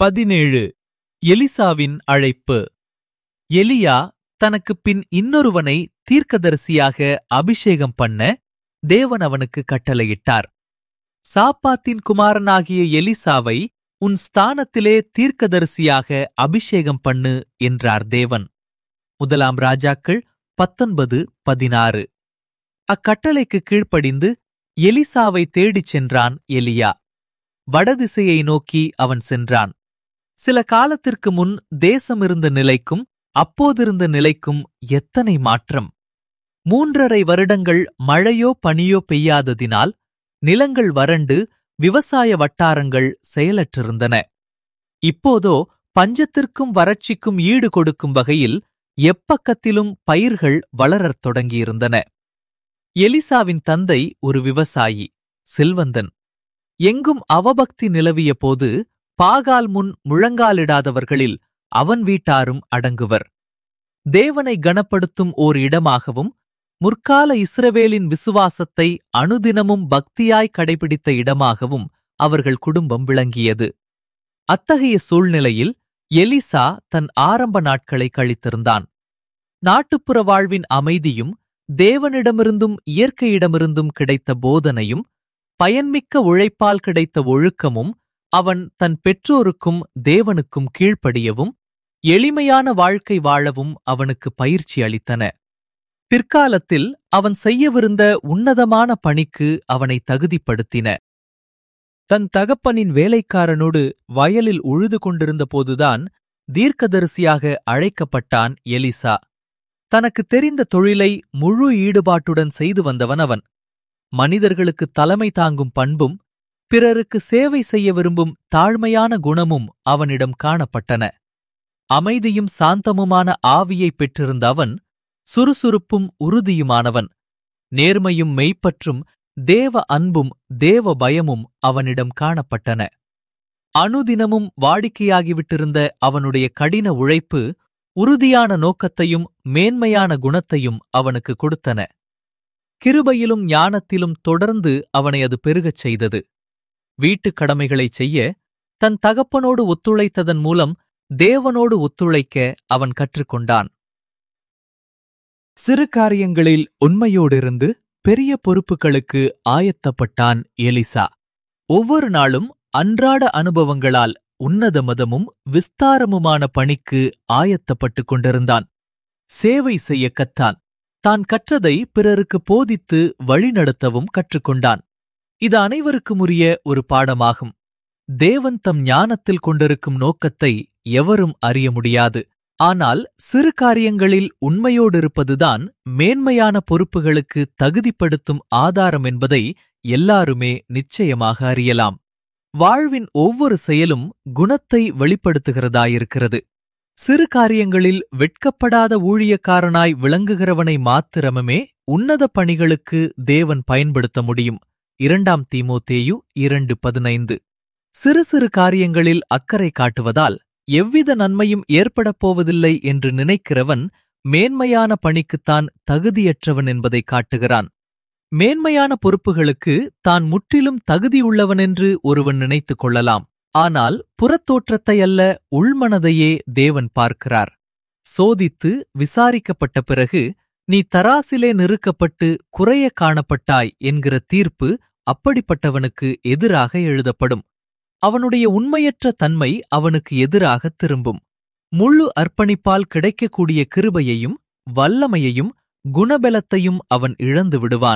பதினேழு எலிசாவின் அழைப்பு எலியா தனக்குப் பின் இன்னொருவனை தீர்க்கதரிசியாக அபிஷேகம் பண்ண தேவன் அவனுக்கு கட்டளையிட்டார் சாப்பாத்தின் குமாரனாகிய எலிசாவை உன் ஸ்தானத்திலே தீர்க்கதரிசியாக அபிஷேகம் பண்ணு என்றார் தேவன் முதலாம் ராஜாக்கள் பத்தொன்பது பதினாறு அக்கட்டளைக்கு கீழ்ப்படிந்து எலிசாவை தேடிச் சென்றான் எலியா வடதிசையை நோக்கி அவன் சென்றான் சில காலத்திற்கு முன் தேசமிருந்த நிலைக்கும் அப்போதிருந்த நிலைக்கும் எத்தனை மாற்றம் மூன்றரை வருடங்கள் மழையோ பனியோ பெய்யாததினால் நிலங்கள் வறண்டு விவசாய வட்டாரங்கள் செயலற்றிருந்தன இப்போதோ பஞ்சத்திற்கும் வறட்சிக்கும் ஈடு கொடுக்கும் வகையில் எப்பக்கத்திலும் பயிர்கள் வளரத் தொடங்கியிருந்தன எலிசாவின் தந்தை ஒரு விவசாயி செல்வந்தன் எங்கும் அவபக்தி நிலவிய போது பாகால் முன் முழங்காலிடாதவர்களில் அவன் வீட்டாரும் அடங்குவர் தேவனை கனப்படுத்தும் ஓர் இடமாகவும் முற்கால இஸ்ரவேலின் விசுவாசத்தை அனுதினமும் பக்தியாய் கடைபிடித்த இடமாகவும் அவர்கள் குடும்பம் விளங்கியது அத்தகைய சூழ்நிலையில் எலிசா தன் ஆரம்ப நாட்களை கழித்திருந்தான் நாட்டுப்புற வாழ்வின் அமைதியும் தேவனிடமிருந்தும் இயற்கையிடமிருந்தும் கிடைத்த போதனையும் பயன்மிக்க உழைப்பால் கிடைத்த ஒழுக்கமும் அவன் தன் பெற்றோருக்கும் தேவனுக்கும் கீழ்ப்படியவும் எளிமையான வாழ்க்கை வாழவும் அவனுக்கு பயிற்சி அளித்தன பிற்காலத்தில் அவன் செய்யவிருந்த உன்னதமான பணிக்கு அவனை தகுதிப்படுத்தின தன் தகப்பனின் வேலைக்காரனோடு வயலில் உழுது கொண்டிருந்த போதுதான் தீர்க்கதரிசியாக அழைக்கப்பட்டான் எலிசா தனக்கு தெரிந்த தொழிலை முழு ஈடுபாட்டுடன் செய்து வந்தவன் அவன் மனிதர்களுக்கு தலைமை தாங்கும் பண்பும் பிறருக்கு சேவை செய்ய விரும்பும் தாழ்மையான குணமும் அவனிடம் காணப்பட்டன அமைதியும் சாந்தமுமான ஆவியை பெற்றிருந்த அவன் சுறுசுறுப்பும் உறுதியுமானவன் நேர்மையும் மெய்ப்பற்றும் தேவ அன்பும் தேவ பயமும் அவனிடம் காணப்பட்டன அனுதினமும் வாடிக்கையாகிவிட்டிருந்த அவனுடைய கடின உழைப்பு உறுதியான நோக்கத்தையும் மேன்மையான குணத்தையும் அவனுக்கு கொடுத்தன கிருபையிலும் ஞானத்திலும் தொடர்ந்து அவனை அது பெருகச் செய்தது வீட்டுக் கடமைகளைச் செய்ய தன் தகப்பனோடு ஒத்துழைத்ததன் மூலம் தேவனோடு ஒத்துழைக்க அவன் கற்றுக்கொண்டான் சிறு காரியங்களில் உண்மையோடிருந்து பெரிய பொறுப்புகளுக்கு ஆயத்தப்பட்டான் எலிசா ஒவ்வொரு நாளும் அன்றாட அனுபவங்களால் உன்னத மதமும் விஸ்தாரமுமான பணிக்கு ஆயத்தப்பட்டுக் கொண்டிருந்தான் சேவை செய்ய கத்தான் தான் கற்றதை பிறருக்கு போதித்து வழிநடத்தவும் கற்றுக்கொண்டான் இது அனைவருக்கும் உரிய ஒரு பாடமாகும் தேவன் தம் ஞானத்தில் கொண்டிருக்கும் நோக்கத்தை எவரும் அறிய முடியாது ஆனால் சிறு காரியங்களில் உண்மையோடிருப்பதுதான் மேன்மையான பொறுப்புகளுக்கு தகுதிப்படுத்தும் ஆதாரம் என்பதை எல்லாருமே நிச்சயமாக அறியலாம் வாழ்வின் ஒவ்வொரு செயலும் குணத்தை வெளிப்படுத்துகிறதாயிருக்கிறது சிறு காரியங்களில் வெட்கப்படாத ஊழியக்காரனாய் விளங்குகிறவனை மாத்திரமே உன்னத பணிகளுக்கு தேவன் பயன்படுத்த முடியும் இரண்டாம் தீமோத்தேயு இரண்டு பதினைந்து சிறு சிறு காரியங்களில் அக்கறை காட்டுவதால் எவ்வித நன்மையும் ஏற்படப் போவதில்லை என்று நினைக்கிறவன் மேன்மையான பணிக்குத்தான் தகுதியற்றவன் என்பதை காட்டுகிறான் மேன்மையான பொறுப்புகளுக்கு தான் முற்றிலும் தகுதியுள்ளவனென்று ஒருவன் நினைத்துக் கொள்ளலாம் ஆனால் புறத்தோற்றத்தை அல்ல உள்மனதையே தேவன் பார்க்கிறார் சோதித்து விசாரிக்கப்பட்ட பிறகு நீ தராசிலே நிறுக்கப்பட்டு குறைய காணப்பட்டாய் என்கிற தீர்ப்பு அப்படிப்பட்டவனுக்கு எதிராக எழுதப்படும் அவனுடைய உண்மையற்ற தன்மை அவனுக்கு எதிராக திரும்பும் முழு அர்ப்பணிப்பால் கிடைக்கக்கூடிய கிருபையையும் வல்லமையையும் குணபலத்தையும் அவன் இழந்து விடுவான்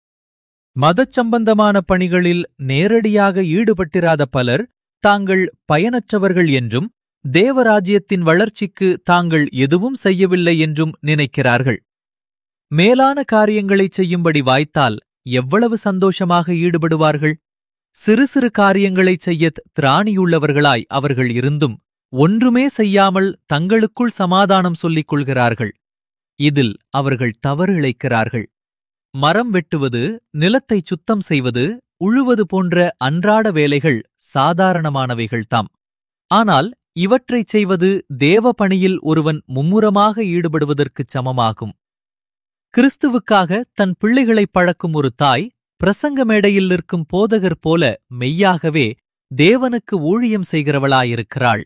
மதச்சம்பந்தமான பணிகளில் நேரடியாக ஈடுபட்டிராத பலர் தாங்கள் பயனற்றவர்கள் என்றும் தேவராஜ்யத்தின் வளர்ச்சிக்கு தாங்கள் எதுவும் செய்யவில்லை என்றும் நினைக்கிறார்கள் மேலான காரியங்களைச் செய்யும்படி வாய்த்தால் எவ்வளவு சந்தோஷமாக ஈடுபடுவார்கள் சிறு சிறு காரியங்களைச் செய்யத் திராணியுள்ளவர்களாய் அவர்கள் இருந்தும் ஒன்றுமே செய்யாமல் தங்களுக்குள் சமாதானம் சொல்லிக் கொள்கிறார்கள் இதில் அவர்கள் தவறு இழைக்கிறார்கள் மரம் வெட்டுவது நிலத்தைச் சுத்தம் செய்வது உழுவது போன்ற அன்றாட வேலைகள் சாதாரணமானவைகள்தாம் ஆனால் இவற்றைச் செய்வது தேவ பணியில் ஒருவன் மும்முரமாக ஈடுபடுவதற்குச் சமமாகும் கிறிஸ்துவுக்காக தன் பிள்ளைகளைப் பழக்கும் ஒரு தாய் பிரசங்க மேடையில் நிற்கும் போதகர் போல மெய்யாகவே தேவனுக்கு ஊழியம் செய்கிறவளாயிருக்கிறாள்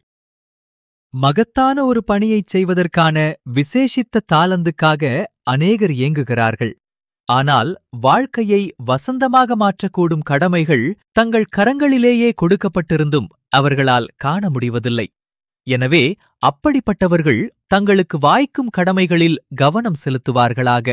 மகத்தான ஒரு பணியைச் செய்வதற்கான விசேஷித்த தாளந்துக்காக அநேகர் இயங்குகிறார்கள் ஆனால் வாழ்க்கையை வசந்தமாக மாற்றக்கூடும் கடமைகள் தங்கள் கரங்களிலேயே கொடுக்கப்பட்டிருந்தும் அவர்களால் காண முடிவதில்லை எனவே அப்படிப்பட்டவர்கள் தங்களுக்கு வாய்க்கும் கடமைகளில் கவனம் செலுத்துவார்களாக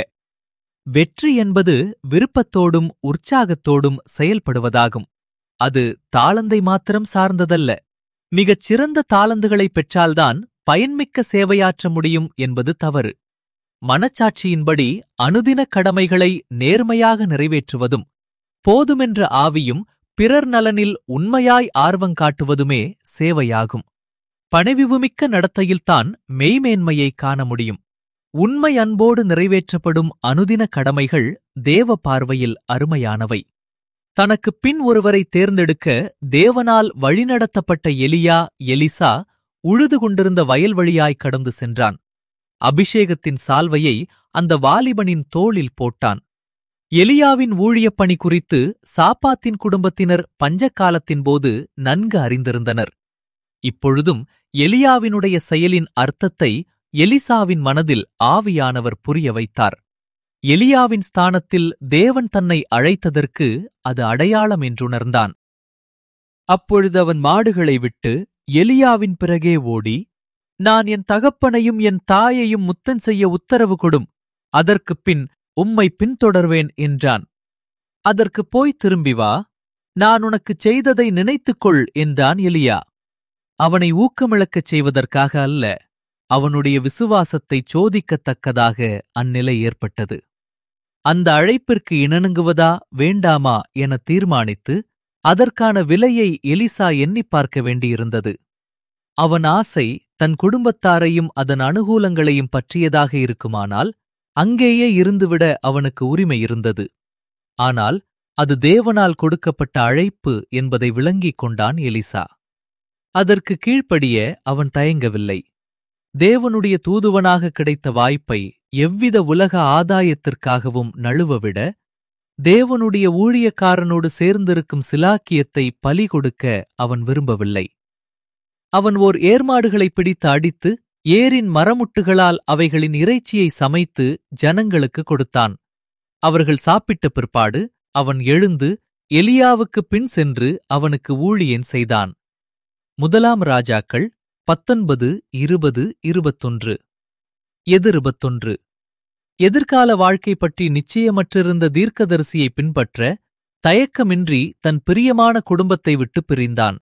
வெற்றி என்பது விருப்பத்தோடும் உற்சாகத்தோடும் செயல்படுவதாகும் அது தாளந்தை மாத்திரம் சார்ந்ததல்ல மிகச் சிறந்த தாளந்துகளைப் பெற்றால்தான் பயன்மிக்க சேவையாற்ற முடியும் என்பது தவறு மனச்சாட்சியின்படி அனுதினக் கடமைகளை நேர்மையாக நிறைவேற்றுவதும் போதுமென்ற ஆவியும் பிறர் நலனில் உண்மையாய் ஆர்வங் காட்டுவதுமே சேவையாகும் பணிவிவுமிக்க நடத்தையில்தான் மெய்மேன்மையை காண முடியும் உண்மை அன்போடு நிறைவேற்றப்படும் அனுதின கடமைகள் தேவ பார்வையில் அருமையானவை தனக்குப் பின் ஒருவரை தேர்ந்தெடுக்க தேவனால் வழிநடத்தப்பட்ட எலியா எலிசா உழுது கொண்டிருந்த வயல் வழியாய் கடந்து சென்றான் அபிஷேகத்தின் சால்வையை அந்த வாலிபனின் தோளில் போட்டான் எலியாவின் ஊழியப் பணி குறித்து சாப்பாத்தின் குடும்பத்தினர் பஞ்சக்காலத்தின் போது நன்கு அறிந்திருந்தனர் இப்பொழுதும் எலியாவினுடைய செயலின் அர்த்தத்தை எலிசாவின் மனதில் ஆவியானவர் புரிய வைத்தார் எலியாவின் ஸ்தானத்தில் தேவன் தன்னை அழைத்ததற்கு அது அடையாளம் என்றுணர்ந்தான் அப்பொழுது அவன் மாடுகளை விட்டு எலியாவின் பிறகே ஓடி நான் என் தகப்பனையும் என் தாயையும் முத்தன் செய்ய உத்தரவு கொடும் அதற்குப் பின் உம்மை பின்தொடர்வேன் என்றான் அதற்குப் போய் திரும்பி வா நான் உனக்குச் செய்ததை நினைத்துக்கொள் என்றான் எலியா அவனை ஊக்கமிழக்கச் செய்வதற்காக அல்ல அவனுடைய விசுவாசத்தைச் சோதிக்கத்தக்கதாக அந்நிலை ஏற்பட்டது அந்த அழைப்பிற்கு இணங்குவதா வேண்டாமா என தீர்மானித்து அதற்கான விலையை எலிசா எண்ணிப் பார்க்க வேண்டியிருந்தது அவன் ஆசை தன் குடும்பத்தாரையும் அதன் அனுகூலங்களையும் பற்றியதாக இருக்குமானால் அங்கேயே இருந்துவிட அவனுக்கு உரிமை இருந்தது ஆனால் அது தேவனால் கொடுக்கப்பட்ட அழைப்பு என்பதை விளங்கிக் கொண்டான் எலிசா அதற்கு கீழ்ப்படிய அவன் தயங்கவில்லை தேவனுடைய தூதுவனாக கிடைத்த வாய்ப்பை எவ்வித உலக ஆதாயத்திற்காகவும் நழுவவிட தேவனுடைய ஊழியக்காரனோடு சேர்ந்திருக்கும் சிலாக்கியத்தை பலி கொடுக்க அவன் விரும்பவில்லை அவன் ஓர் ஏர்மாடுகளை பிடித்து அடித்து ஏரின் மரமுட்டுகளால் அவைகளின் இறைச்சியை சமைத்து ஜனங்களுக்கு கொடுத்தான் அவர்கள் சாப்பிட்ட பிற்பாடு அவன் எழுந்து எலியாவுக்குப் பின் சென்று அவனுக்கு ஊழியன் செய்தான் முதலாம் ராஜாக்கள் பத்தொன்பது இருபது இருபத்தொன்று எதிருபத்தொன்று எதிர்கால வாழ்க்கை பற்றி நிச்சயமற்றிருந்த தீர்க்கதரிசியை பின்பற்ற தயக்கமின்றி தன் பிரியமான குடும்பத்தை விட்டு பிரிந்தான்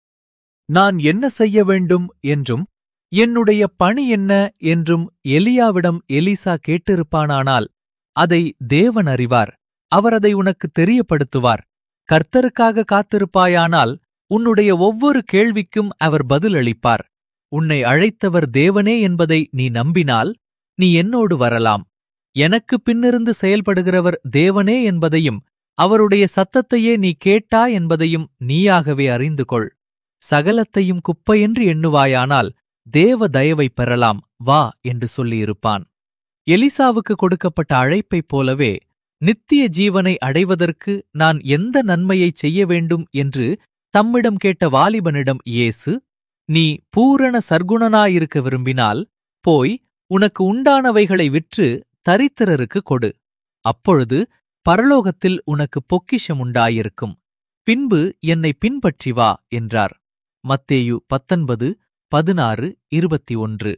நான் என்ன செய்ய வேண்டும் என்றும் என்னுடைய பணி என்ன என்றும் எலியாவிடம் எலிசா கேட்டிருப்பானானால் அதை தேவன் அறிவார் அவர் அதை உனக்கு தெரியப்படுத்துவார் கர்த்தருக்காக காத்திருப்பாயானால் உன்னுடைய ஒவ்வொரு கேள்விக்கும் அவர் பதிலளிப்பார் உன்னை அழைத்தவர் தேவனே என்பதை நீ நம்பினால் நீ என்னோடு வரலாம் எனக்கு பின்னிருந்து செயல்படுகிறவர் தேவனே என்பதையும் அவருடைய சத்தத்தையே நீ கேட்டா என்பதையும் நீயாகவே அறிந்து கொள் சகலத்தையும் குப்பையென்று எண்ணுவாயானால் தேவ தயவை பெறலாம் வா என்று சொல்லியிருப்பான் எலிசாவுக்கு கொடுக்கப்பட்ட அழைப்பைப் போலவே நித்திய ஜீவனை அடைவதற்கு நான் எந்த நன்மையைச் செய்ய வேண்டும் என்று தம்மிடம் கேட்ட வாலிபனிடம் இயேசு நீ பூரண சர்க்குணனாயிருக்க விரும்பினால் போய் உனக்கு உண்டானவைகளை விற்று தரித்திரருக்கு கொடு அப்பொழுது பரலோகத்தில் உனக்கு பொக்கிஷம் உண்டாயிருக்கும் பின்பு என்னை பின்பற்றி வா என்றார் மத்தேயு பத்தொன்பது பதினாறு இருபத்தி ஒன்று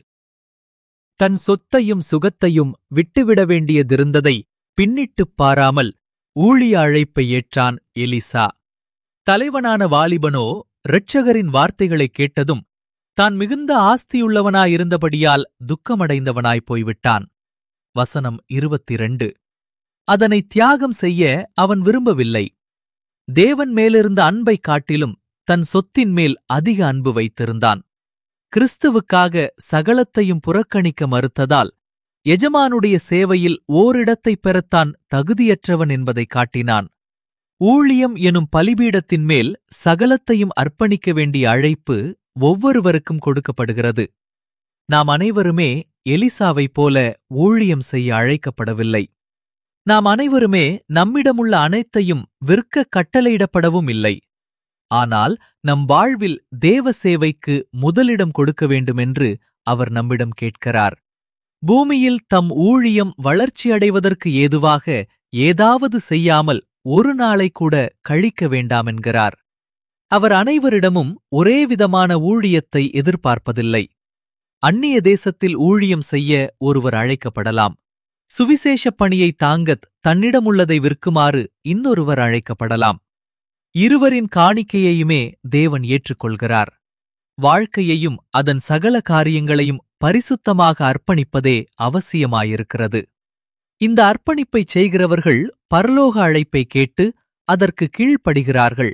தன் சொத்தையும் சுகத்தையும் விட்டுவிட வேண்டியதிருந்ததை பின்னிட்டுப் பாராமல் ஊழிய அழைப்பை ஏற்றான் எலிசா தலைவனான வாலிபனோ இரட்சகரின் வார்த்தைகளைக் கேட்டதும் தான் மிகுந்த ஆஸ்தியுள்ளவனாயிருந்தபடியால் துக்கமடைந்தவனாய் போய்விட்டான் வசனம் இருபத்திரண்டு அதனை தியாகம் செய்ய அவன் விரும்பவில்லை தேவன் மேலிருந்த அன்பைக் காட்டிலும் தன் சொத்தின் மேல் அதிக அன்பு வைத்திருந்தான் கிறிஸ்துவுக்காக சகலத்தையும் புறக்கணிக்க மறுத்ததால் எஜமானுடைய சேவையில் ஓரிடத்தைப் பெறத்தான் தகுதியற்றவன் என்பதைக் காட்டினான் ஊழியம் எனும் பலிபீடத்தின் மேல் சகலத்தையும் அர்ப்பணிக்க வேண்டிய அழைப்பு ஒவ்வொருவருக்கும் கொடுக்கப்படுகிறது நாம் அனைவருமே எலிசாவைப் போல ஊழியம் செய்ய அழைக்கப்படவில்லை நாம் அனைவருமே நம்மிடமுள்ள அனைத்தையும் விற்க கட்டளையிடப்படவும் இல்லை ஆனால் நம் வாழ்வில் தேவ சேவைக்கு முதலிடம் கொடுக்க வேண்டுமென்று அவர் நம்மிடம் கேட்கிறார் பூமியில் தம் ஊழியம் வளர்ச்சியடைவதற்கு ஏதுவாக ஏதாவது செய்யாமல் ஒரு நாளை கூட கழிக்க வேண்டாமென்கிறார் அவர் அனைவரிடமும் ஒரே விதமான ஊழியத்தை எதிர்பார்ப்பதில்லை அந்நிய தேசத்தில் ஊழியம் செய்ய ஒருவர் அழைக்கப்படலாம் சுவிசேஷப் பணியை தாங்கத் தன்னிடமுள்ளதை விற்குமாறு இன்னொருவர் அழைக்கப்படலாம் இருவரின் காணிக்கையையுமே தேவன் ஏற்றுக்கொள்கிறார் வாழ்க்கையையும் அதன் சகல காரியங்களையும் பரிசுத்தமாக அர்ப்பணிப்பதே அவசியமாயிருக்கிறது இந்த அர்ப்பணிப்பைச் செய்கிறவர்கள் பரலோக அழைப்பை கேட்டு அதற்கு கீழ்ப்படுகிறார்கள்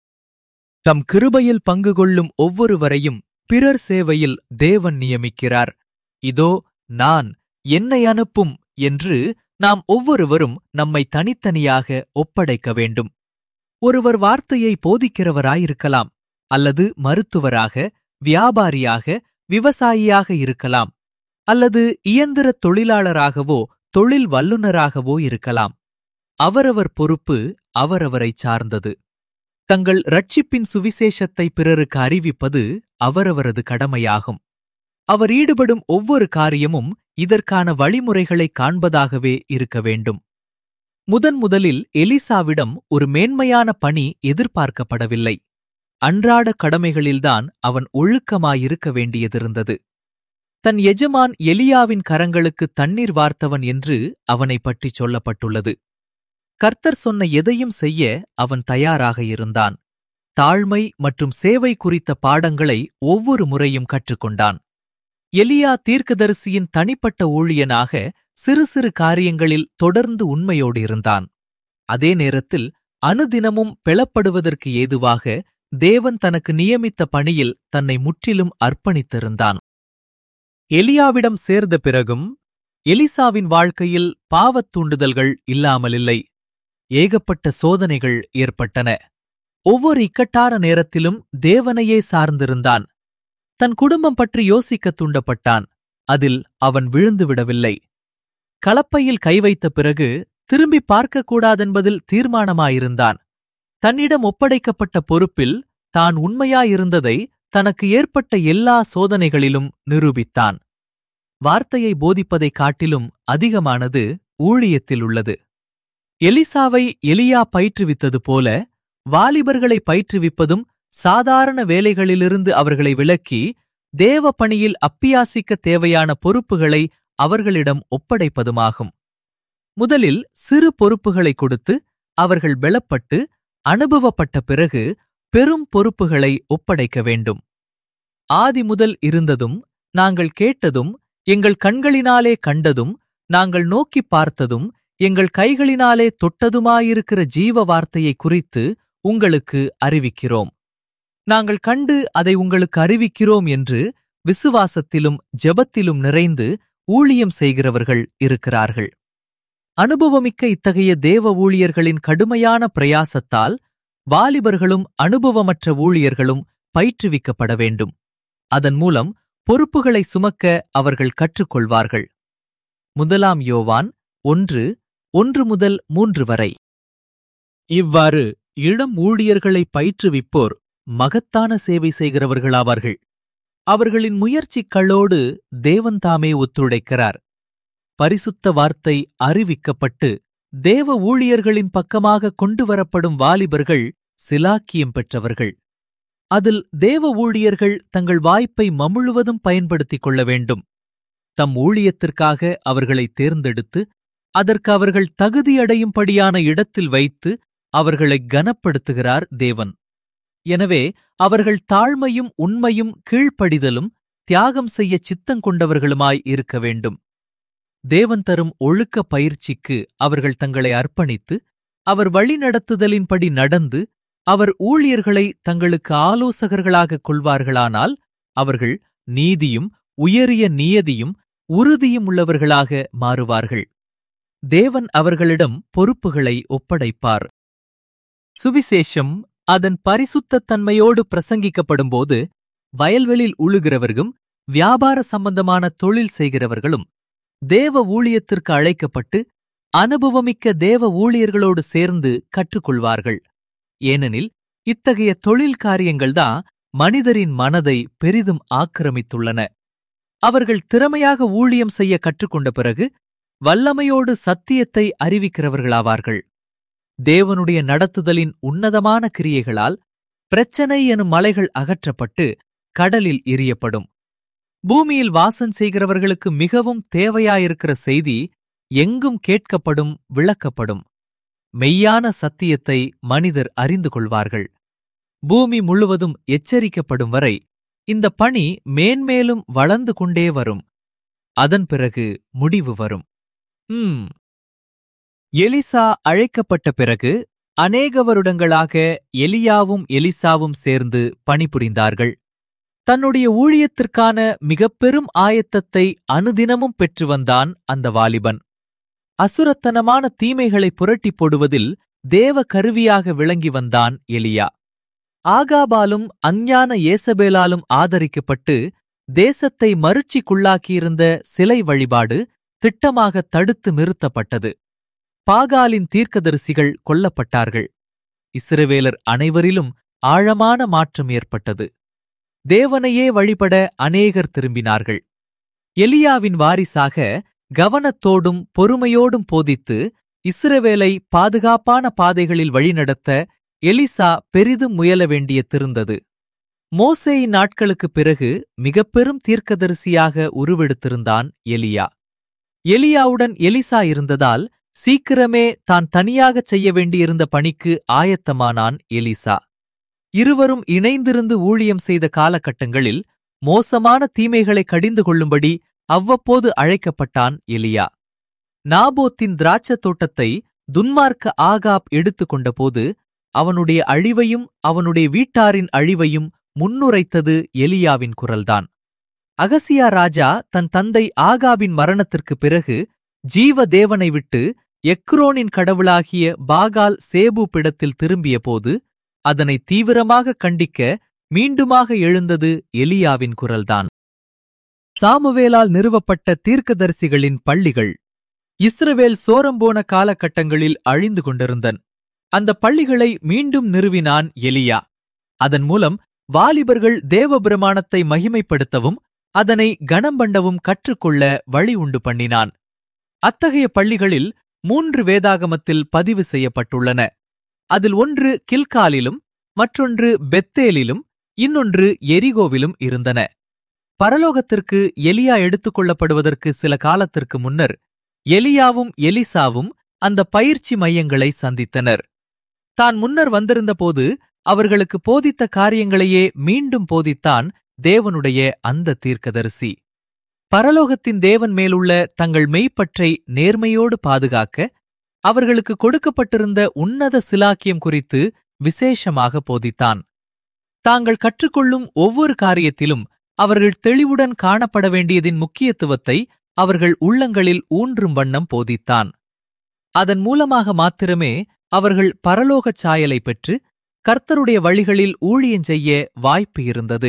தம் கிருபையில் பங்கு கொள்ளும் ஒவ்வொருவரையும் பிறர் சேவையில் தேவன் நியமிக்கிறார் இதோ நான் என்னை அனுப்பும் என்று நாம் ஒவ்வொருவரும் நம்மை தனித்தனியாக ஒப்படைக்க வேண்டும் ஒருவர் வார்த்தையை போதிக்கிறவராயிருக்கலாம் அல்லது மருத்துவராக வியாபாரியாக விவசாயியாக இருக்கலாம் அல்லது இயந்திர தொழிலாளராகவோ தொழில் வல்லுநராகவோ இருக்கலாம் அவரவர் பொறுப்பு அவரவரைச் சார்ந்தது தங்கள் ரட்சிப்பின் சுவிசேஷத்தை பிறருக்கு அறிவிப்பது அவரவரது கடமையாகும் அவர் ஈடுபடும் ஒவ்வொரு காரியமும் இதற்கான வழிமுறைகளை காண்பதாகவே இருக்க வேண்டும் முதன் முதலில் எலிசாவிடம் ஒரு மேன்மையான பணி எதிர்பார்க்கப்படவில்லை அன்றாட கடமைகளில்தான் அவன் ஒழுக்கமாயிருக்க வேண்டியதிருந்தது தன் எஜமான் எலியாவின் கரங்களுக்கு தண்ணீர் வார்த்தவன் என்று அவனை பற்றிச் சொல்லப்பட்டுள்ளது கர்த்தர் சொன்ன எதையும் செய்ய அவன் தயாராக இருந்தான் தாழ்மை மற்றும் சேவை குறித்த பாடங்களை ஒவ்வொரு முறையும் கற்றுக்கொண்டான் எலியா தீர்க்கதரிசியின் தனிப்பட்ட ஊழியனாக சிறு சிறு காரியங்களில் தொடர்ந்து உண்மையோடு இருந்தான் அதே நேரத்தில் அனுதினமும் பெளப்படுவதற்கு ஏதுவாக தேவன் தனக்கு நியமித்த பணியில் தன்னை முற்றிலும் அர்ப்பணித்திருந்தான் எலியாவிடம் சேர்ந்த பிறகும் எலிசாவின் வாழ்க்கையில் பாவத் தூண்டுதல்கள் இல்லாமலில்லை ஏகப்பட்ட சோதனைகள் ஏற்பட்டன ஒவ்வொரு இக்கட்டான நேரத்திலும் தேவனையே சார்ந்திருந்தான் தன் குடும்பம் பற்றி யோசிக்கத் தூண்டப்பட்டான் அதில் அவன் விழுந்து விடவில்லை கலப்பையில் கை வைத்த பிறகு திரும்பி பார்க்கக்கூடாதென்பதில் தீர்மானமாயிருந்தான் தன்னிடம் ஒப்படைக்கப்பட்ட பொறுப்பில் தான் உண்மையாயிருந்ததை தனக்கு ஏற்பட்ட எல்லா சோதனைகளிலும் நிரூபித்தான் வார்த்தையை போதிப்பதைக் காட்டிலும் அதிகமானது ஊழியத்தில் உள்ளது எலிசாவை எலியா பயிற்றுவித்தது போல வாலிபர்களை பயிற்றுவிப்பதும் சாதாரண வேலைகளிலிருந்து அவர்களை விலக்கி தேவ பணியில் அப்பியாசிக்க தேவையான பொறுப்புகளை அவர்களிடம் ஒப்படைப்பதுமாகும் முதலில் சிறு பொறுப்புகளை கொடுத்து அவர்கள் பெலப்பட்டு அனுபவப்பட்ட பிறகு பெரும் பொறுப்புகளை ஒப்படைக்க வேண்டும் ஆதி முதல் இருந்ததும் நாங்கள் கேட்டதும் எங்கள் கண்களினாலே கண்டதும் நாங்கள் நோக்கிப் பார்த்ததும் எங்கள் கைகளினாலே தொட்டதுமாயிருக்கிற ஜீவ வார்த்தையை குறித்து உங்களுக்கு அறிவிக்கிறோம் நாங்கள் கண்டு அதை உங்களுக்கு அறிவிக்கிறோம் என்று விசுவாசத்திலும் ஜெபத்திலும் நிறைந்து ஊழியம் செய்கிறவர்கள் இருக்கிறார்கள் அனுபவமிக்க இத்தகைய தேவ ஊழியர்களின் கடுமையான பிரயாசத்தால் வாலிபர்களும் அனுபவமற்ற ஊழியர்களும் பயிற்றுவிக்கப்பட வேண்டும் அதன் மூலம் பொறுப்புகளை சுமக்க அவர்கள் கற்றுக்கொள்வார்கள் முதலாம் யோவான் ஒன்று ஒன்று முதல் மூன்று வரை இவ்வாறு இளம் ஊழியர்களை பயிற்றுவிப்போர் மகத்தான சேவை செய்கிறவர்களாவார்கள் அவர்களின் முயற்சிகளோடு தேவன் தாமே ஒத்துழைக்கிறார் பரிசுத்த வார்த்தை அறிவிக்கப்பட்டு தேவ ஊழியர்களின் பக்கமாக கொண்டு வரப்படும் வாலிபர்கள் சிலாக்கியம் பெற்றவர்கள் அதில் தேவ ஊழியர்கள் தங்கள் வாய்ப்பை மமுழுவதும் பயன்படுத்திக் கொள்ள வேண்டும் தம் ஊழியத்திற்காக அவர்களை தேர்ந்தெடுத்து அதற்கு அவர்கள் தகுதியடையும்படியான இடத்தில் வைத்து அவர்களை கனப்படுத்துகிறார் தேவன் எனவே அவர்கள் தாழ்மையும் உண்மையும் கீழ்ப்படிதலும் தியாகம் செய்ய சித்தங்கொண்டவர்களுமாய் இருக்க வேண்டும் தேவன் தரும் ஒழுக்க பயிற்சிக்கு அவர்கள் தங்களை அர்ப்பணித்து அவர் வழிநடத்துதலின்படி நடந்து அவர் ஊழியர்களை தங்களுக்கு ஆலோசகர்களாக கொள்வார்களானால் அவர்கள் நீதியும் உயரிய நியதியும் உறுதியும் உள்ளவர்களாக மாறுவார்கள் தேவன் அவர்களிடம் பொறுப்புகளை ஒப்படைப்பார் சுவிசேஷம் அதன் பரிசுத்தத் தன்மையோடு பிரசங்கிக்கப்படும்போது வயல்வெளியில் உழுகிறவர்களும் வியாபார சம்பந்தமான தொழில் செய்கிறவர்களும் தேவ ஊழியத்திற்கு அழைக்கப்பட்டு அனுபவமிக்க தேவ ஊழியர்களோடு சேர்ந்து கற்றுக்கொள்வார்கள் ஏனெனில் இத்தகைய தொழில் காரியங்கள்தான் மனிதரின் மனதை பெரிதும் ஆக்கிரமித்துள்ளன அவர்கள் திறமையாக ஊழியம் செய்ய கற்றுக்கொண்ட பிறகு வல்லமையோடு சத்தியத்தை அறிவிக்கிறவர்களாவார்கள் தேவனுடைய நடத்துதலின் உன்னதமான கிரியைகளால் பிரச்சனை எனும் மலைகள் அகற்றப்பட்டு கடலில் எரியப்படும் பூமியில் வாசம் செய்கிறவர்களுக்கு மிகவும் தேவையாயிருக்கிற செய்தி எங்கும் கேட்கப்படும் விளக்கப்படும் மெய்யான சத்தியத்தை மனிதர் அறிந்து கொள்வார்கள் பூமி முழுவதும் எச்சரிக்கப்படும் வரை இந்த பணி மேன்மேலும் வளர்ந்து கொண்டே வரும் அதன் பிறகு முடிவு வரும் ம் எலிசா அழைக்கப்பட்ட பிறகு அநேக வருடங்களாக எலியாவும் எலிசாவும் சேர்ந்து பணிபுரிந்தார்கள் தன்னுடைய ஊழியத்திற்கான மிகப்பெரும் ஆயத்தத்தை அனுதினமும் பெற்று வந்தான் அந்த வாலிபன் அசுரத்தனமான தீமைகளை புரட்டிப் போடுவதில் தேவ கருவியாக விளங்கி வந்தான் எலியா ஆகாபாலும் அஞ்ஞான ஏசபேலாலும் ஆதரிக்கப்பட்டு தேசத்தை மருட்சிக்குள்ளாக்கியிருந்த சிலை வழிபாடு திட்டமாக தடுத்து நிறுத்தப்பட்டது பாகாலின் தீர்க்கதரிசிகள் கொல்லப்பட்டார்கள் இஸ்ரவேலர் அனைவரிலும் ஆழமான மாற்றம் ஏற்பட்டது தேவனையே வழிபட அநேகர் திரும்பினார்கள் எலியாவின் வாரிசாக கவனத்தோடும் பொறுமையோடும் போதித்து இஸ்ரவேலை பாதுகாப்பான பாதைகளில் வழிநடத்த எலிசா பெரிதும் முயல வேண்டியதிருந்தது மோசேயின் நாட்களுக்குப் பிறகு மிகப்பெரும் தீர்க்கதரிசியாக உருவெடுத்திருந்தான் எலியா எலியாவுடன் எலிசா இருந்ததால் சீக்கிரமே தான் தனியாகச் செய்ய வேண்டியிருந்த பணிக்கு ஆயத்தமானான் எலிசா இருவரும் இணைந்திருந்து ஊழியம் செய்த காலகட்டங்களில் மோசமான தீமைகளை கடிந்து கொள்ளும்படி அவ்வப்போது அழைக்கப்பட்டான் எலியா நாபோத்தின் திராட்சத் தோட்டத்தை துன்மார்க்க ஆகாப் எடுத்துக் கொண்டபோது அவனுடைய அழிவையும் அவனுடைய வீட்டாரின் அழிவையும் முன்னுரைத்தது எலியாவின் குரல்தான் அகசியா ராஜா தன் தந்தை ஆகாபின் மரணத்திற்குப் பிறகு ஜீவ தேவனை விட்டு எக்ரோனின் கடவுளாகிய பாகால் சேபூப்பிடத்தில் திரும்பியபோது அதனை தீவிரமாக கண்டிக்க மீண்டுமாக எழுந்தது எலியாவின் குரல்தான் சாமுவேலால் நிறுவப்பட்ட தீர்க்கதரிசிகளின் பள்ளிகள் இஸ்ரவேல் சோரம்போன காலகட்டங்களில் அழிந்து கொண்டிருந்தன் அந்த பள்ளிகளை மீண்டும் நிறுவினான் எலியா அதன் மூலம் வாலிபர்கள் தேவபிரமாணத்தை மகிமைப்படுத்தவும் அதனை கனம் பண்ணவும் கற்றுக்கொள்ள வழி உண்டு பண்ணினான் அத்தகைய பள்ளிகளில் மூன்று வேதாகமத்தில் பதிவு செய்யப்பட்டுள்ளன அதில் ஒன்று கில்காலிலும் மற்றொன்று பெத்தேலிலும் இன்னொன்று எரிகோவிலும் இருந்தன பரலோகத்திற்கு எலியா எடுத்துக் கொள்ளப்படுவதற்கு சில காலத்திற்கு முன்னர் எலியாவும் எலிசாவும் அந்த பயிற்சி மையங்களை சந்தித்தனர் தான் முன்னர் வந்திருந்தபோது அவர்களுக்கு போதித்த காரியங்களையே மீண்டும் போதித்தான் தேவனுடைய அந்த தீர்க்கதரிசி பரலோகத்தின் தேவன் மேலுள்ள தங்கள் மெய்ப்பற்றை நேர்மையோடு பாதுகாக்க அவர்களுக்கு கொடுக்கப்பட்டிருந்த உன்னத சிலாக்கியம் குறித்து விசேஷமாக போதித்தான் தாங்கள் கற்றுக்கொள்ளும் ஒவ்வொரு காரியத்திலும் அவர்கள் தெளிவுடன் காணப்பட வேண்டியதின் முக்கியத்துவத்தை அவர்கள் உள்ளங்களில் ஊன்றும் வண்ணம் போதித்தான் அதன் மூலமாக மாத்திரமே அவர்கள் பரலோகச் சாயலை பெற்று கர்த்தருடைய வழிகளில் ஊழியஞ் செய்ய வாய்ப்பு இருந்தது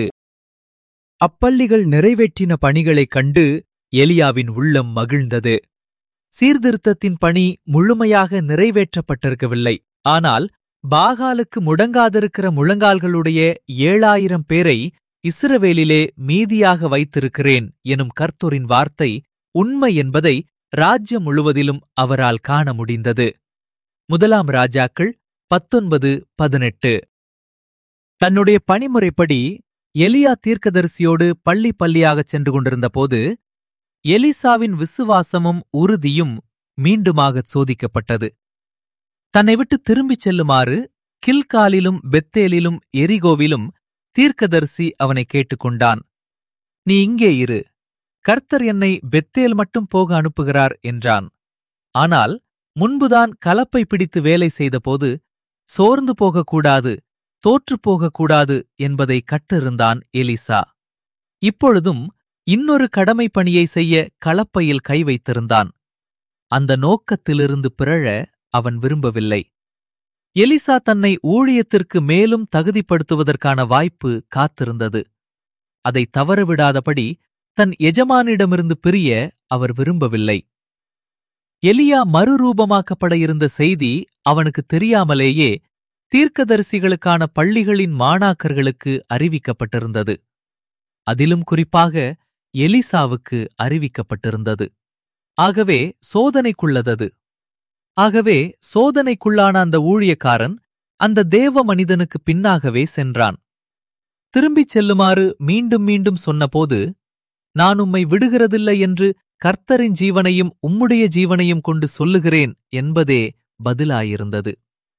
அப்பள்ளிகள் நிறைவேற்றின பணிகளைக் கண்டு எலியாவின் உள்ளம் மகிழ்ந்தது சீர்திருத்தத்தின் பணி முழுமையாக நிறைவேற்றப்பட்டிருக்கவில்லை ஆனால் பாகாலுக்கு முடங்காதிருக்கிற முழங்கால்களுடைய ஏழாயிரம் பேரை இஸ்ரவேலிலே மீதியாக வைத்திருக்கிறேன் எனும் கர்த்தரின் வார்த்தை உண்மை என்பதை ராஜ்யம் முழுவதிலும் அவரால் காண முடிந்தது முதலாம் ராஜாக்கள் பத்தொன்பது பதினெட்டு தன்னுடைய பணிமுறைப்படி எலியா தீர்க்கதரிசியோடு பள்ளி பள்ளியாகச் சென்று கொண்டிருந்தபோது எலிசாவின் விசுவாசமும் உறுதியும் மீண்டுமாகச் சோதிக்கப்பட்டது தன்னை விட்டு திரும்பிச் செல்லுமாறு கில்காலிலும் பெத்தேலிலும் எரிகோவிலும் தீர்க்கதரிசி அவனை கேட்டுக்கொண்டான் நீ இங்கே இரு கர்த்தர் என்னை பெத்தேல் மட்டும் போக அனுப்புகிறார் என்றான் ஆனால் முன்புதான் கலப்பை பிடித்து வேலை செய்தபோது சோர்ந்து போகக்கூடாது தோற்றுப் போகக்கூடாது என்பதை கற்றிருந்தான் எலிசா இப்பொழுதும் இன்னொரு கடமை பணியை செய்ய களப்பையில் கை வைத்திருந்தான் அந்த நோக்கத்திலிருந்து பிறழ அவன் விரும்பவில்லை எலிசா தன்னை ஊழியத்திற்கு மேலும் தகுதிப்படுத்துவதற்கான வாய்ப்பு காத்திருந்தது அதை தவறவிடாதபடி தன் எஜமானிடமிருந்து பிரிய அவர் விரும்பவில்லை எலியா மறுரூபமாக்கப்பட இருந்த செய்தி அவனுக்கு தெரியாமலேயே தீர்க்கதரிசிகளுக்கான பள்ளிகளின் மாணாக்கர்களுக்கு அறிவிக்கப்பட்டிருந்தது அதிலும் குறிப்பாக எலிசாவுக்கு அறிவிக்கப்பட்டிருந்தது ஆகவே சோதனைக்குள்ளதது ஆகவே சோதனைக்குள்ளான அந்த ஊழியக்காரன் அந்த தேவ மனிதனுக்கு பின்னாகவே சென்றான் திரும்பிச் செல்லுமாறு மீண்டும் மீண்டும் சொன்னபோது நான் உம்மை விடுகிறதில்லை என்று கர்த்தரின் ஜீவனையும் உம்முடைய ஜீவனையும் கொண்டு சொல்லுகிறேன் என்பதே பதிலாயிருந்தது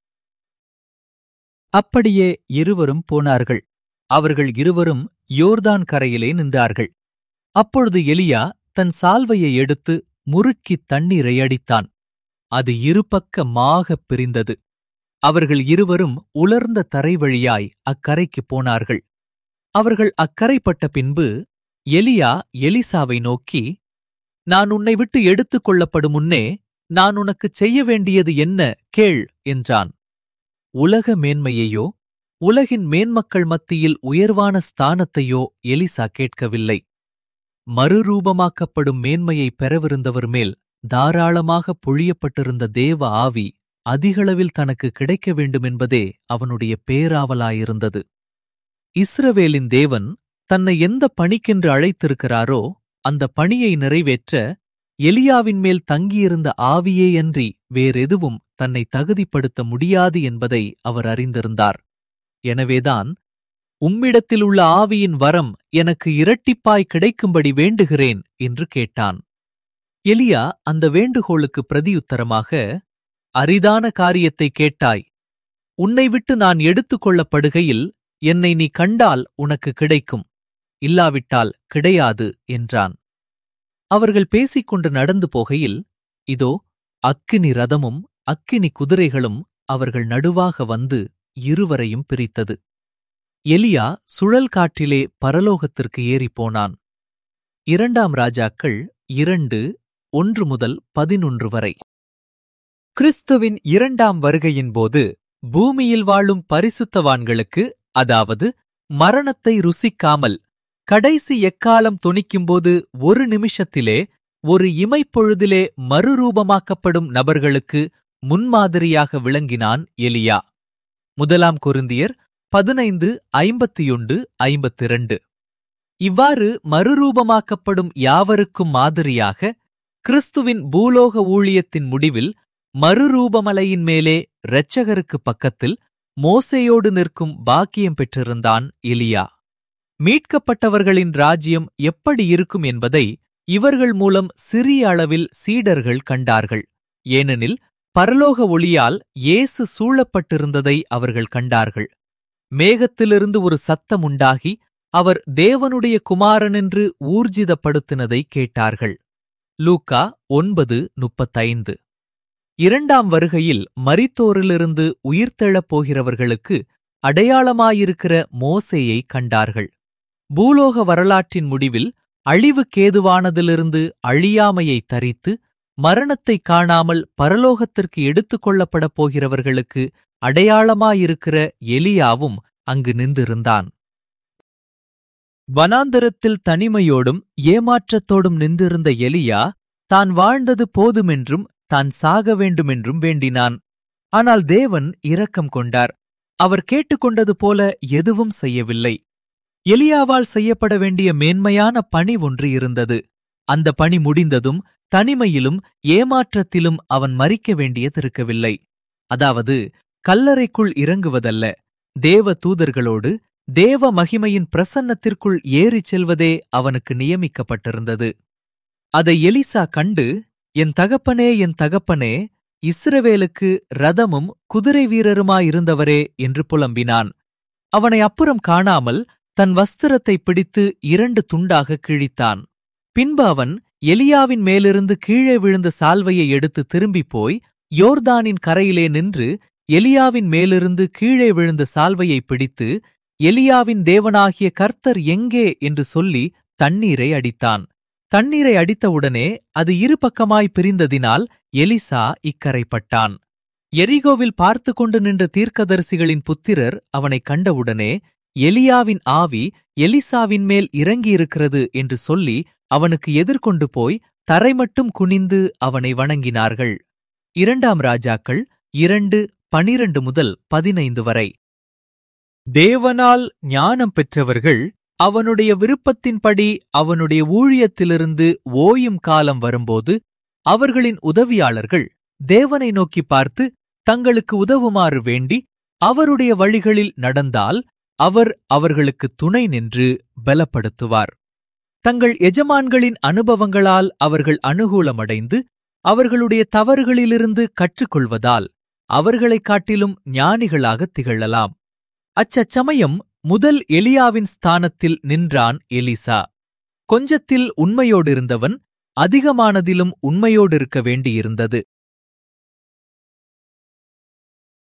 அப்படியே இருவரும் போனார்கள் அவர்கள் இருவரும் யோர்தான் கரையிலே நின்றார்கள் அப்பொழுது எலியா தன் சால்வையை எடுத்து முறுக்கித் தண்ணீரை அடித்தான் அது இருபக்கமாகப் பிரிந்தது அவர்கள் இருவரும் உலர்ந்த தரை வழியாய் அக்கரைக்குப் போனார்கள் அவர்கள் அக்கரைப்பட்ட பின்பு எலியா எலிசாவை நோக்கி நான் உன்னை விட்டு எடுத்துக் கொள்ளப்படும் முன்னே நான் உனக்குச் செய்ய வேண்டியது என்ன கேள் என்றான் உலக மேன்மையையோ உலகின் மேன்மக்கள் மத்தியில் உயர்வான ஸ்தானத்தையோ எலிசா கேட்கவில்லை மறுரூபமாக்கப்படும் மேன்மையை பெறவிருந்தவர் மேல் தாராளமாக பொழியப்பட்டிருந்த தேவ ஆவி அதிகளவில் தனக்கு கிடைக்க வேண்டுமென்பதே அவனுடைய பேராவலாயிருந்தது இஸ்ரவேலின் தேவன் தன்னை எந்த பணிக்கென்று அழைத்திருக்கிறாரோ அந்த பணியை நிறைவேற்ற எலியாவின் மேல் தங்கியிருந்த ஆவியேயன்றி வேறெதுவும் தன்னை தகுதிப்படுத்த முடியாது என்பதை அவர் அறிந்திருந்தார் எனவேதான் உம்மிடத்தில் உள்ள ஆவியின் வரம் எனக்கு இரட்டிப்பாய் கிடைக்கும்படி வேண்டுகிறேன் என்று கேட்டான் எலியா அந்த வேண்டுகோளுக்கு பிரதியுத்தரமாக அரிதான காரியத்தை கேட்டாய் உன்னை விட்டு நான் எடுத்துக் கொள்ளப்படுகையில் என்னை நீ கண்டால் உனக்கு கிடைக்கும் இல்லாவிட்டால் கிடையாது என்றான் அவர்கள் பேசிக்கொண்டு நடந்து போகையில் இதோ அக்கினி ரதமும் அக்கினி குதிரைகளும் அவர்கள் நடுவாக வந்து இருவரையும் பிரித்தது எலியா சுழல் காற்றிலே பரலோகத்திற்கு ஏறிப்போனான் இரண்டாம் ராஜாக்கள் இரண்டு ஒன்று முதல் பதினொன்று வரை கிறிஸ்துவின் இரண்டாம் வருகையின் போது பூமியில் வாழும் பரிசுத்தவான்களுக்கு அதாவது மரணத்தை ருசிக்காமல் கடைசி எக்காலம் துணிக்கும்போது ஒரு நிமிஷத்திலே ஒரு இமைப்பொழுதிலே மறுரூபமாக்கப்படும் நபர்களுக்கு முன்மாதிரியாக விளங்கினான் எலியா முதலாம் கொருந்தியர் பதினைந்து ஐம்பத்தியொன்று ஐம்பத்திரண்டு இவ்வாறு மறுரூபமாக்கப்படும் யாவருக்கும் மாதிரியாக கிறிஸ்துவின் பூலோக ஊழியத்தின் முடிவில் மறுரூபமலையின் மேலே இரட்சகருக்கு பக்கத்தில் மோசேயோடு நிற்கும் பாக்கியம் பெற்றிருந்தான் எலியா மீட்கப்பட்டவர்களின் ராஜ்யம் எப்படி இருக்கும் என்பதை இவர்கள் மூலம் சிறிய அளவில் சீடர்கள் கண்டார்கள் ஏனெனில் பரலோக ஒளியால் இயேசு சூழப்பட்டிருந்ததை அவர்கள் கண்டார்கள் மேகத்திலிருந்து ஒரு சத்தம் உண்டாகி அவர் தேவனுடைய குமாரனென்று ஊர்ஜிதப்படுத்தினதை கேட்டார்கள் லூக்கா ஒன்பது முப்பத்தைந்து இரண்டாம் வருகையில் மரித்தோரிலிருந்து உயிர்த்தெழப் போகிறவர்களுக்கு அடையாளமாயிருக்கிற மோசேயை கண்டார்கள் பூலோக வரலாற்றின் முடிவில் அழிவுக்கேதுவானதிலிருந்து அழியாமையை தரித்து மரணத்தைக் காணாமல் பரலோகத்திற்கு எடுத்துக் கொள்ளப்படப் போகிறவர்களுக்கு அடையாளமாயிருக்கிற எலியாவும் அங்கு நின்றிருந்தான் வனாந்தரத்தில் தனிமையோடும் ஏமாற்றத்தோடும் நின்றிருந்த எலியா தான் வாழ்ந்தது போதுமென்றும் தான் சாக வேண்டுமென்றும் வேண்டினான் ஆனால் தேவன் இரக்கம் கொண்டார் அவர் கேட்டுக்கொண்டது போல எதுவும் செய்யவில்லை எலியாவால் செய்யப்பட வேண்டிய மேன்மையான பணி ஒன்று இருந்தது அந்த பணி முடிந்ததும் தனிமையிலும் ஏமாற்றத்திலும் அவன் மறிக்க வேண்டியதிருக்கவில்லை அதாவது கல்லறைக்குள் இறங்குவதல்ல தேவ தூதர்களோடு தேவ மகிமையின் பிரசன்னத்திற்குள் ஏறிச் செல்வதே அவனுக்கு நியமிக்கப்பட்டிருந்தது அதை எலிசா கண்டு என் தகப்பனே என் தகப்பனே இஸ்ரவேலுக்கு ரதமும் குதிரை வீரருமாயிருந்தவரே என்று புலம்பினான் அவனை அப்புறம் காணாமல் தன் வஸ்திரத்தை பிடித்து இரண்டு துண்டாக கிழித்தான் பின்பு அவன் எலியாவின் மேலிருந்து கீழே விழுந்த சால்வையை எடுத்து திரும்பிப் போய் யோர்தானின் கரையிலே நின்று எலியாவின் மேலிருந்து கீழே விழுந்த சால்வையை பிடித்து எலியாவின் தேவனாகிய கர்த்தர் எங்கே என்று சொல்லி தண்ணீரை அடித்தான் தண்ணீரை அடித்தவுடனே அது இரு பக்கமாய் பிரிந்ததினால் எலிசா இக்கரைப்பட்டான் எரிகோவில் பார்த்து கொண்டு நின்ற தீர்க்கதரிசிகளின் புத்திரர் அவனைக் கண்டவுடனே எலியாவின் ஆவி எலிசாவின் மேல் இறங்கியிருக்கிறது என்று சொல்லி அவனுக்கு எதிர்கொண்டு போய் தரைமட்டும் குனிந்து அவனை வணங்கினார்கள் இரண்டாம் ராஜாக்கள் இரண்டு பனிரண்டு முதல் பதினைந்து வரை தேவனால் ஞானம் பெற்றவர்கள் அவனுடைய விருப்பத்தின்படி அவனுடைய ஊழியத்திலிருந்து ஓயும் காலம் வரும்போது அவர்களின் உதவியாளர்கள் தேவனை நோக்கி பார்த்து தங்களுக்கு உதவுமாறு வேண்டி அவருடைய வழிகளில் நடந்தால் அவர் அவர்களுக்கு துணை நின்று பலப்படுத்துவார் தங்கள் எஜமான்களின் அனுபவங்களால் அவர்கள் அனுகூலமடைந்து அவர்களுடைய தவறுகளிலிருந்து கற்றுக்கொள்வதால் அவர்களைக் காட்டிலும் ஞானிகளாகத் திகழலாம் அச்சமயம் முதல் எலியாவின் ஸ்தானத்தில் நின்றான் எலிசா கொஞ்சத்தில் உண்மையோடிருந்தவன் அதிகமானதிலும் உண்மையோடிருக்க வேண்டியிருந்தது